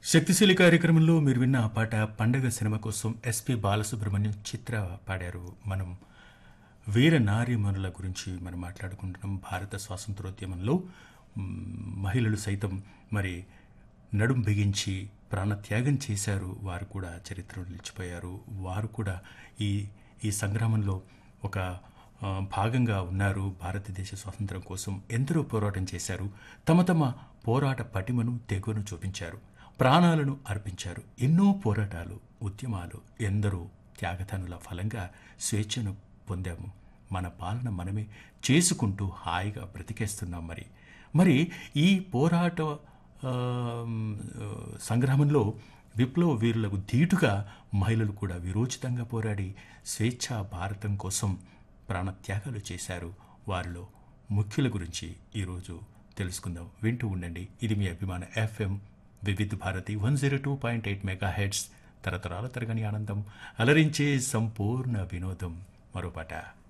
శక్తిశీలి కార్యక్రమంలో మీరు విన్న ఆ పాట పండగ సినిమా కోసం ఎస్పి బాలసుబ్రహ్మణ్యం చిత్ర పాడారు మనం వీర నారీమణుల గురించి మనం మాట్లాడుకుంటున్నాం భారత స్వాతంత్రోద్యమంలో మ్, మహిళలు సైతం మరి నడుం బిగించి ప్రాణత్యాగం చేశారు వారు కూడా చరిత్రలో నిలిచిపోయారు వారు కూడా ఈ ఈ సంగ్రామంలో ఒక ఆ, భాగంగా ఉన్నారు భారతదేశ స్వాతంత్రం కోసం ఎందరో పోరాటం చేశారు తమ తమ పోరాట పటిమను తెగువను చూపించారు ప్రాణాలను అర్పించారు ఎన్నో పోరాటాలు ఉద్యమాలు ఎందరో త్యాగతనుల ఫలంగా స్వేచ్ఛను పొందాము మన పాలన మనమే చేసుకుంటూ హాయిగా బ్రతికేస్తున్నాం మరి మరి ఈ పోరాట ఆ, సంగ్రామంలో విప్లవ వీరులకు ధీటుగా మహిళలు కూడా విరోచితంగా పోరాడి స్వేచ్ఛా భారతం కోసం ప్రాణత్యాగాలు చేశారు వారిలో ముఖ్యుల గురించి ఈరోజు తెలుసుకుందాం వింటూ ఉండండి ఇది మీ అభిమాన FM Vividh Bharati one zero two point eight megahertz తరతరాల తరగని ఆనందం అలరించే సంపూర్ణ వినోదం మరో పాట